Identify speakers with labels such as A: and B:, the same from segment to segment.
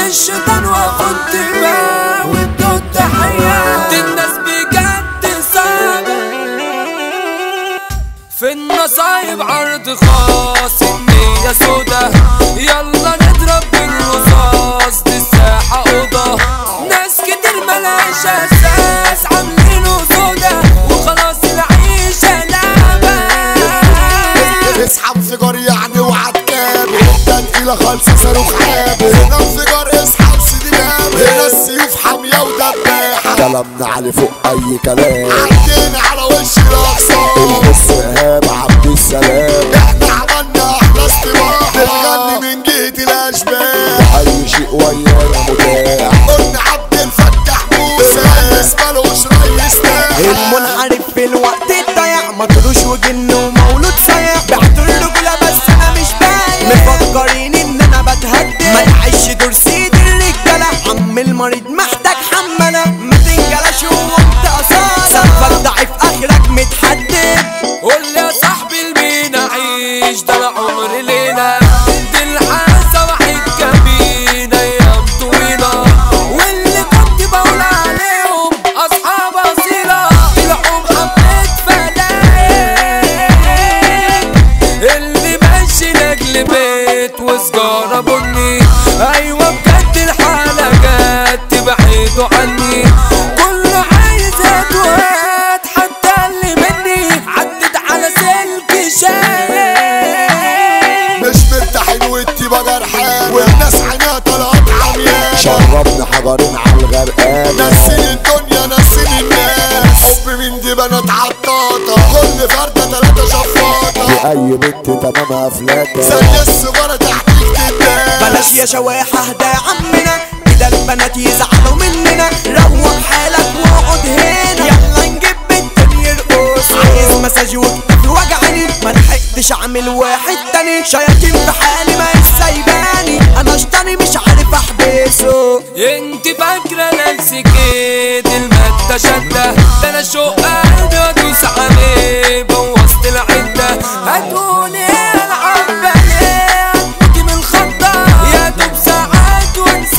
A: الشيطان وكنت ما وادوا التحية دي الناس بجد صعبة في النصايب عرض خاص النية سودا يلا نضرب بالرصاص دي الساحة أوضة ناس كتير ملهاش أساس عاملينه سودا وخلاص العيشة لعبة
B: اسحب انفجار يعني وعد كامل ده تقيلة خالصة صاروخ عامل هنا انفجار اسحب سيدي نامل هنا السيوف حامية ودباحة كلامنا علي فوق أي كلام عدينا على وش الأقصى البص إيهاب عبد السلام احنا عملنا أحلى استباحة بنغني من جهة الأشباح أي شيء ويانا متاح قلنا عبد الفتاح موسى ريس مالوش ريس تاني
C: المنحرف في الوقت الضيع مطروش وجن ومولود صيع بعت الرجولة بس انا مش بايع مفكرين ان انا بتهدد ما تعيش دور سيد الرجالة عم المريض محتاج حملة ما تنجلش وانت اصالة سقفك ضعيف اخرك متحدد
A: قول لي يا صاحبي لمين اعيش ده العمر ليلة دي الحاسة واحد كمين ايام طويلة واللي كنت بقول عليهم اصحاب اصيلة طلعوا محبة فلايق اللي ماشي لاجل بيت وسجارة بني ايوه بجد الحالة جت تبعدوا عني كله عايز اتوات حتى اللي مني عدت على سلك شاي
B: مش مرتاحين والتيبة جرحان والناس عينيها طلعت عميان شربنا حجرين على الغرقان نسين الدنيا نسين الناس حب من دي بنات عطاطة كل فردة تلاتة شفاطة دي أي بنت تمامها فلاتة زي السجارة تحتيك تداس
C: بلاش يا شواحة اهدى يا عمنا كده البنات يزعلوا مننا روق حالك واقعد هنا يلا نجيب بنت يرقص عايز مساج وكتفي وجعني ما لحقتش اعمل واحد تاني شياطين في حالي ما سايباني انا اشتري مش عارف احبسه
A: انت فاكرة نفسك ايه دي المادة شدة ده انا شوق قلبي وادوس عليه بوظت العدة هتقول ايه العب باليه هتموتي من الخضة يا دوب ساعات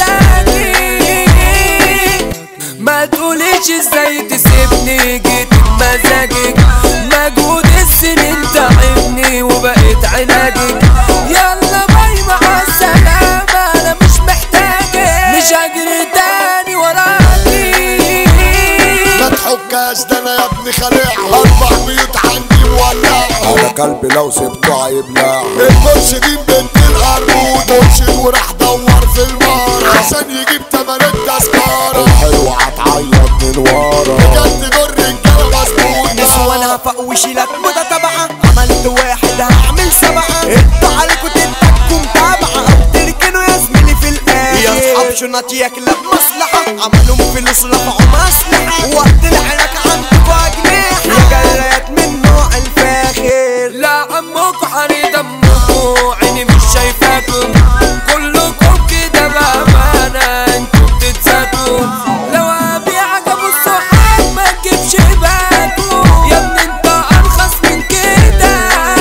A: وانساكي ما تقوليش ازاي تسيبني جيت بمزاجك مجهود السنين تعبني وبقيت علاجك يلا باي مع السلامة انا مش محتاجك مش هجري تاني وراكي
B: ما تحكاش ده انا يا ابني خليعة اربع بيوت عندي مولعة انا قلبي لو سبته هيبلع المرشدين بنت القرود مرشد وراح دور في المار عشان يجيب تمن التذكرة الحلوة هتعيط من ورا بجد دور رجالة مظبوط
C: نسوانها فوق وشيلك مدى تبعة عملت واحد هعمل سبعة انتوا عليكوا تتكوا متابعة او تركنوا يا زميلي في الاخر يا اصحاب شنط ياكلها بمصلحة عملوا فلوس رفعوا مسلحة وقت العنك عندكوا اجنحة يا جرايات من نوع الفاخر
A: لا عمكوا حري دمكوا عيني مش شايفاكم كلكم كده بأمانة انتوا بتتساكوا لو ابيعك ابو الصحاب ما تجيبش باكوا يا ابني انت ارخص من كده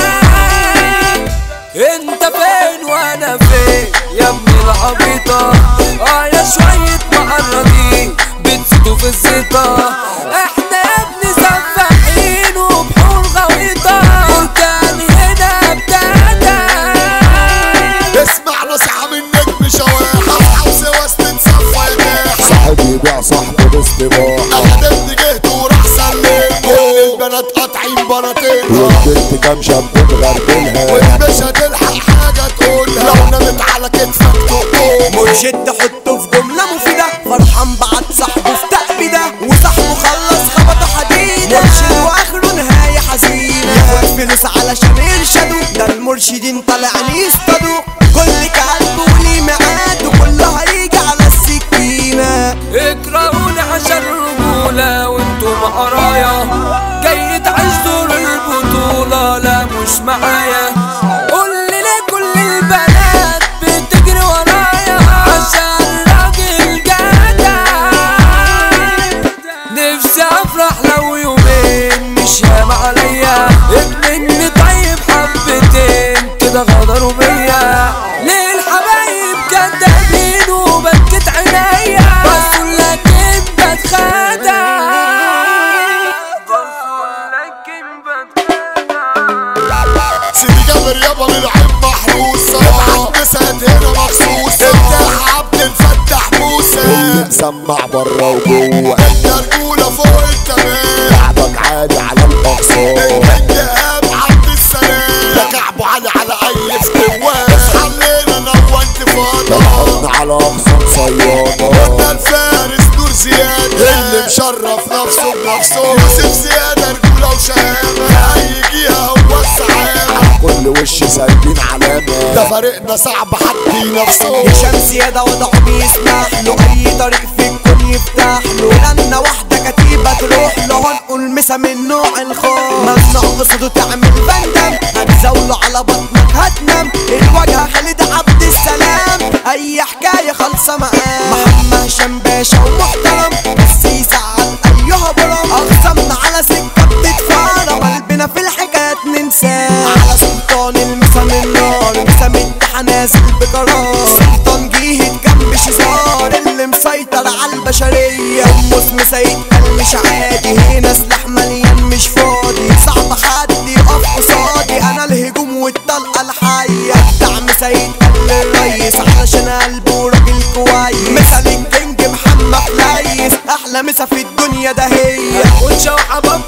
A: انت فين وانا فين يا ابني العبيطة اه يا شوية معرضين بتزيدوا في الزيطة احنا يا ابني سفاحين وبحور غويطة بركان هنا ابتدى
B: اسمع نصيحة من نجم شواحة اصحاب سواس تتصفى يتاح صاحب يبيع صاحبه باستباحة انا ابني جهت وراح سلم كل البنات قاطعين بناطيلها والبنت كام شاب مغربلها ومش هتلحق حاجة تقولها لو نامت على كتفك تقوم
C: مرشد تحطه في جملة مفيدة فرحان بعد صاحبه في تأبيدة وصاحبه خلص خبطه حديدة مرشد واخره نهاية حزينة ياخد فلوس علشان يرشدوا ده المرشدين طالعين يصطادوا كل كلب وليه ميعاد وكله هيجي على السكينة
A: اكرهوني عشان الرجولة وانتوا معرايا جاي تعيش دور البطولة لا مش معايا قول لي ليه كل البنات بتجري ورايا عشان راجل جدع نفسي افرح لو يومين مش هام عليا ابني طيب حبتين كده غدروا بيا
B: مسمع بره وجوه انت رجولة فوق التمام كعبك عالي على الاقصى انت ايهاب عبد السلام ده كعبه عالي على اي استواء اصحى الليلة نور انتفاضة الحضن على اقصى صيادة وانت الفارس نور زيادة اللي مشرف نفسه بنفسه يوسف زيادة رجولة وشهامة هيجيها هو السعادة كل وش سايبين علامة ده فريقنا صعب حد ينافسه
C: هشام زيادة وضعه بيسمح له أي طريق في الكون يفتح له لنا واحدة كتيبة تروح له هنقول مسا من نوع الخوف ممنوع قصده تعمل بندم هتزاوله على بطنك هتنام الواجهة خالد عبد السلام أي حكاية خالصة معاه محمد هشام باشا ومحترم بس يزعل أيها برام أقسمنا على سكة بتتفارم قلبنا في الحكايات ننساه على سلطان المسا من نار مسا مدح نازل بقرار سلطان جيهد جنب شزار اللي مسيطر على البشرية أمس مسيد قال مش عادي هنا سلاح مليان مش فاضي صعب حد يقف قصادي أنا الهجوم والطلقة الحية دعم سيد قال للريس علشان قلبه راجل كويس مثل الكينج محمد ليس أحلى مسا في الدنيا ده هي
A: ونشا وحباب